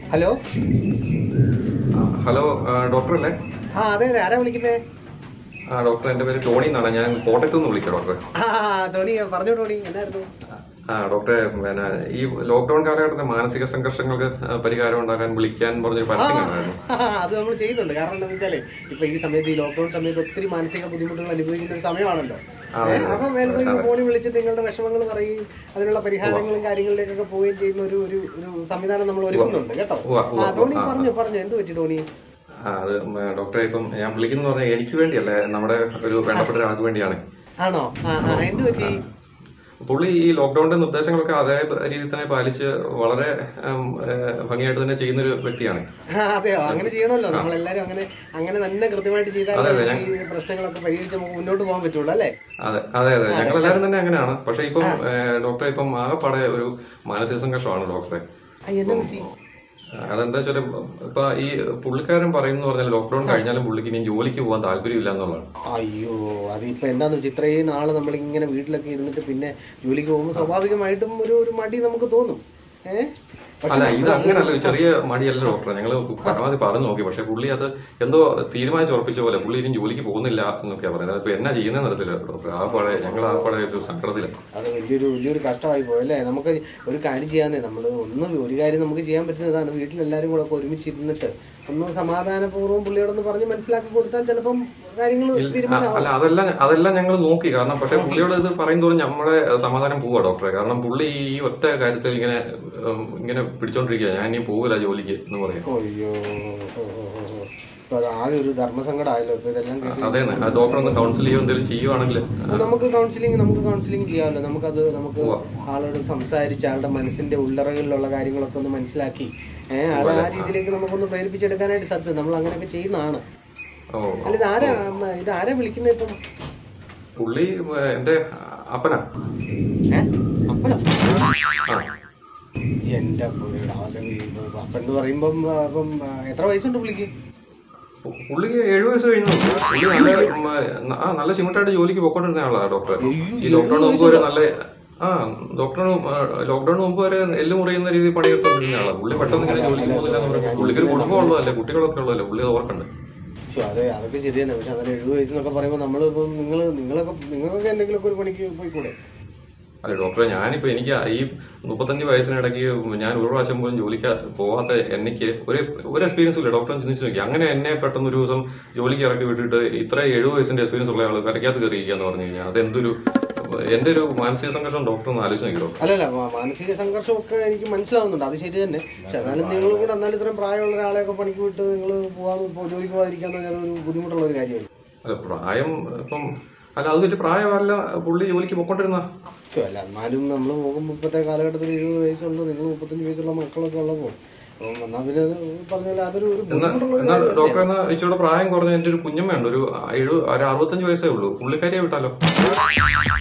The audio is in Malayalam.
ഹലോ ആ, ഹലോ ആ, ഡോക്ടർ അല്ലേ ആ അതെ അതെ ആരാ വിളിക്കുന്നേ ആ ഡോക്ടർ എന്റെ പേര് ടോണി എന്നാണ് ഞാൻ കോട്ടയത്ത് നിന്ന് വിളിക്കാം ഡോക്ടർ ആ ടോണി പറഞ്ഞു ടോണി എന്നായിരുന്നു ആ ഡോക്ടറെ പിന്നെ ഈ ലോക്ക്ഡൌൺ കാലഘട്ടത്തിൽ മാനസിക സംഘർഷങ്ങൾക്ക് ആ, പരിഹാരം ഉണ്ടാക്കാൻ വിളിക്കാൻ പറഞ്ഞൊരു ആ, പരസ്യം കാണായിരുന്നു ആ, അത് നമ്മൾ ചെയ്യുന്നുണ്ട് കാരണം എന്താണെന്ന് വെച്ചാലേ ഇപ്പൊ ഈ സമയത്ത് ഈ ലോക്ക്ഡൌൺ സമയത്ത് ഒത്തിരി മാനസിക ബുദ്ധിമുട്ടുകൾ അനുഭവിക്കുന്ന ഒരു സമയമാണല്ലോ അതെ, ഏ, അപ്പം എന്തെങ്കിലും ഫോണിൽ വിളിച്ച് നിങ്ങളുടെ വിഷമങ്ങൾ പറയുകയും അതിനുള്ള പരിഹാരങ്ങളും കാര്യങ്ങളിലേക്കൊക്കെ പോവുകയും ചെയ്യുന്ന ഒരു ഒരു ഒരു സംവിധാനം നമ്മൾ ഒരുക്കുന്നുണ്ട് കേട്ടോ ഉവ്വ, ഉവ്വ, ആ ടോണി ആ, പറഞ്ഞു പറഞ്ഞു എന്ത് പറ്റി ടോണി ആ അത് ഉം, ഡോക്ടറെ ഇപ്പം ഞാൻ വിളിക്കുന്ന പറഞ്ഞാൽ എനിക്ക് വേണ്ടിയല്ല നമ്മുടെ ഒരു വേണ്ടപ്പെട്ട ഒരാൾക്ക് വേണ്ടിയാണ് ആണോ ആ ആ എന്ത് പറ്റി പുള്ളി ഈ ലോക്ക്ഡൌണിന്റെ നിർദ്ദേശങ്ങളൊക്കെ അതേ രീതിയിൽ തന്നെ പാലിച്ച് വളരെ ഉം, ഏ, ഭംഗിയായിട്ട് തന്നെ ചെയ്യുന്ന ഒരു വ്യക്തിയാണ് ആ, അതെയോ അങ്ങനെ ചെയ്യണമല്ലോ നമ്മളെല്ലാരും അങ്ങനെ അങ്ങനെ തന്നെ കൃത്യമായിട്ട് ചെയ്താൽ അതെ, അതെ, ഈ പ്രശ്നങ്ങളൊക്കെ പരിഹരിച്ച് നമുക്ക് മുന്നോട്ട് പോകാൻ പറ്റുള്ളൂ അല്ലേ അതെ അതെ അതെ ഞങ്ങൾ എല്ലാവരും തന്നെ അങ്ങനെയാണ് പക്ഷെ ഇപ്പം ഏ, ഡോക്ടറെ ഇപ്പം ആകെപ്പാടെ ഒരു മാനസിക സംഘർഷമാണ് ഡോക്ടറെ ആ, എന്നെ പറ്റി അതെന്താ വെച്ചാല് ഇപ്പൊ ഈ പുള്ളിക്കാരൻ പറയുന്ന പറഞ്ഞാൽ ലോക്ക്ഡൌൺ കഴിഞ്ഞാലും പുള്ളിക്ക് ഇനി ജോലിക്ക് പോകാൻ താല്പര്യമില്ല എന്നുള്ളതാണ് അയ്യോ അതിപ്പോ എന്താന്ന് വെച്ചാൽ ഇത്രയും നാള് നമ്മൾ ഇങ്ങനെ വീട്ടിലൊക്കെ ഇരുന്നിട്ട് പിന്നെ ജോലിക്ക് പോകുമ്പോൾ സ്വാഭാവികമായിട്ടും ഒരു ഒരു മടി നമുക്ക് തോന്നും ഏഹ് അല്ല ഇത് അങ്ങനല്ല ഒരു ചെറിയ മടിയല്ല ഡോക്ടറെ ഞങ്ങൾ പരമാവധി പറഞ്ഞു നോക്കി പക്ഷെ പുള്ളി അത് എന്തോ തീരുമാനിച്ച് ഉറപ്പിച്ച പോലെ പുള്ളി ഇനി ജോലിക്ക് പോകുന്നില്ല എന്നൊക്കെയാ പറയുന്നത് ഇപ്പൊ എന്നാ ചെയ്യുന്ന നടത്തില്ല ഡോക്ടർ ആ പാടെ ഞങ്ങൾ ആ പാടെ ഒരു സങ്കടത്തിലാണ് അത് വലിയൊരു വലിയൊരു കഷ്ടമായി പോയല്ലേ നമുക്ക് ഒരു കാര്യം ചെയ്യാന്നേ നമ്മൾ ഒന്ന് ഒരു കാര്യം നമുക്ക് ചെയ്യാൻ പറ്റുന്നതാണ് വീട്ടിലെല്ലാരും കൂടെ ഒക്കെ ഒരുമിച്ചിരുന്നിട്ട് ഒന്ന് സമാധാനപൂർവ്വം പുള്ളിയോടൊന്ന് പറഞ്ഞ് മനസ്സിലാക്കി കൊടുത്താൽ ചിലപ്പം കാര്യങ്ങൾ തീരുമാനമാവും അല്ല അതെല്ലാം അതെല്ലാം ഞങ്ങൾ നോക്കി കാരണം പക്ഷെ പുള്ളിയോട് ഇത് പറയും തോറും നമ്മളെ സമാധാനം പോവാ ഡോക്ടറെ കാരണം പുള്ളി ഈ ഒറ്റ കാര്യത്തിൽ ഇങ്ങനെ ഉം, ഇങ്ങനെ പിടിച്ചോണ്ടിരിക്കുക ഞാൻ ഇനി പോകില്ല ജോലിക്ക് എന്ന് പറയും അയ്യോ ഓ, ഓ, ഓ, ഓ. ഇപ്പൊ അത് ആകെ ഒരു ധർമ്മസങ്കടമായല്ലോ ഇപ്പൊ ഇതെല്ലാം കേട്ട് അതെ ഡോക്ടർ ഒന്ന് കൗൺസിൽ ചെയ്യുക എന്തെങ്കിലും ചെയ്യുവാണെങ്കിൽ അത് നമുക്ക് കൗൺസിലിംഗ് നമുക്ക് കൗൺസിലിംഗ് ചെയ്യാമല്ലോ നമുക്കത് നമുക്ക് ആളോട് സംസാരിച്ച് ആളുടെ മനസ്സിന്റെ ഉള്ളറകളിലുള്ള കാര്യങ്ങളൊക്കെ ഒന്ന് മനസ്സിലാക്കി ഏഹ് ആളെ ആ രീതിയിലേക്ക് നമുക്കൊന്ന് പ്രേരിപ്പിച്ചെടുക്കാനായിട്ട് സത്യം നമ്മൾ അങ്ങനെയൊക്കെ ചെയ്യുന്നതാണ് ഓ അല്ല ഇത് ആരാ ഉം, ഇത് ആരാ വിളിക്കുന്നത് ഇപ്പം പുള്ളി ഏഹ്, എന്റെ അപ്പനാ ഏഹ് അപ്പനോ ആ എന്റെ പുള്ളിയുടെ അപ്പൻ എന്ന് പറയുമ്പം ആ, അപ്പം ആ, എത്ര വയസ്സുണ്ട് പുള്ളിക്ക് പു- പുള്ളിക്ക് ഏഴു വയസ്സ് കഴിഞ്ഞു പുള്ളി നല്ല ഉം, ന- ആ നല്ല സിമട്ടായിട്ട് ജോലിക്ക് പോയിക്കൊണ്ടിരുന്ന ആളാ ഡോക്ടർ ഈ ലോക്ക്ഡൌൺ മുമ്പ് വരെ നല്ല ആ ഡോക്ടറിന് ലോക്ക്ഡൌൺ മുമ്പ് വരെ എല്ല് മുറിയുന്ന രീതിയിൽ പണിയെടുത്തോണ്ടിരുന്ന ആളാ പുള്ളി പെട്ടെന്ന് ഇങ്ങനെ ജോലിക്ക് പോകുന്നില്ല എന്ന് പറഞ്ഞു പുള്ളിക്ക് ഒരു കുടുംബം ഉള്ളതല്ലേ കുട്ടികളൊക്കെ ഉള്ളതല്ലേ പുള്ളി അത് ഓർക്കണ്ട് പക്ഷെ അതെ അതൊക്കെ ശരിയാണ് പക്ഷെ അങ്ങനെ എഴുപത് വയസ്സെന്നൊക്കെ പറയുമ്പോൾ നമ്മളിപ്പം നിങ്ങൾ നിങ്ങളൊക്കെ നിങ്ങൾക്കൊക്കെ എന്തെങ്കിലുമൊക്കെ ഒരു പണിക്ക് പോയിക്കൂടെ അല്ല ഡോക്ടറെ ഞാനിപ്പോ എനിക്ക് ഈ മുപ്പത്തഞ്ച് വയസ്സിനിടയ്ക്ക് ഞാൻ ഒരു പ്രാവശ്യം പോലും ജോലിക്ക് പോവാത്ത എനിക്ക് ഒരു ഒരു എക്സ്പീരിയൻസ് ഇല്ല ഡോക്ടറെ ചിന്തിച്ചു നോക്കി അങ്ങനെ എന്നെ പെട്ടെന്ന് ഒരു ദിവസം ജോലിക്ക് ഇറക്കി വിട്ടിട്ട് ഇത്ര എഴുപത് വയസ്സിന്റെ എക്സ്പീരിയൻസ് ഉള്ള ആൾ കരയ്ക്കകത്ത് കയറിയിരിക്കുക എന്ന് പറഞ്ഞു കഴിഞ്ഞാൽ അതെന്തൊരു എന്റെ ഒരു മാനസിക സംഘർഷം ഡോക്ടർ ഒന്ന് ആലോചിച്ച് നോക്കി ഡോക്ടർ അല്ലല്ല മാ- മാനസിക സംഘർഷമൊക്കെ എനിക്ക് മനസ്സിലാവുന്നുണ്ട് അത് ശരി തന്നെ പക്ഷെ എന്നാലും നിങ്ങൾ കൂടെ എന്നാലും ഇത്രയും പ്രായമുള്ള ഒരാളെയൊക്കെ പണിക്ക് വിട്ട് നിങ്ങൾ പോകാതെ പോ- ജോലിക്ക് പോകാതിരിക്കാന്ന് പറഞ്ഞാൽ ഒരു ബുദ്ധിമുട്ടുള്ള ഒരു കാര്യമല്ല അല്ല പ്രായം ഇപ്പം അല്ല അത് വലിയ പ്രായമല്ല പുള്ളി ജോലിക്ക് പോയിക്കൊണ്ടിരുന്ന പക്ഷെ അല്ല എന്നാലും നമ്മൾ പോകുമ്പോൾ ഇപ്പോഴത്തെ കാലഘട്ടത്തിൽ എഴുപത് വയസ്സുള്ളൂ നിങ്ങൾ മുപ്പത്തഞ്ച് വയസ്സുള്ള മക്കളൊക്കെ ഉള്ളപ്പോൾ അപ്പം എന്നാൽ പിന്നെ അത് പറഞ്ഞ പോലെ അതൊരു ഒരു ബുദ്ധിമുട്ടുള്ള ഒരു എന്നാൽ കാര്യമല്ലേ? ഡോക്ടർ എന്നാ ഇച്ചിരി പ്രായം കുറഞ്ഞ എന്റെ ഒരു കുഞ്ഞമ്മയുണ്ട് ഒരു എഴുപത് ഒരു അറുപത്തഞ്ച് വയസ്സേ ഉള്ളൂ പുള്ളിക്കാരിയെ വിട്ടാലോ